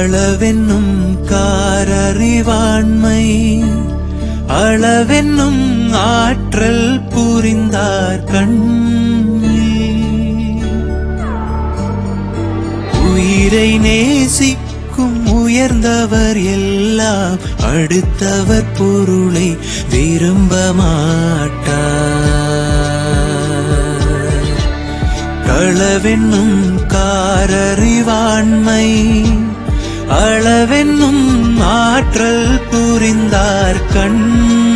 களவென்னும் காரறிவாண்மை அளவென்னும் ஆற்றல் புரிந்தார் கண்ணில் உயிரை நேசிக்கும் உயர்ந்தவர் எல்லாம் அடுத்தவர் பொருளை விரும்ப மாட்டார் களவென்னும் காரறிவாண்மை அளவென்னும் ஆற்றல் புரிந்தார் கண்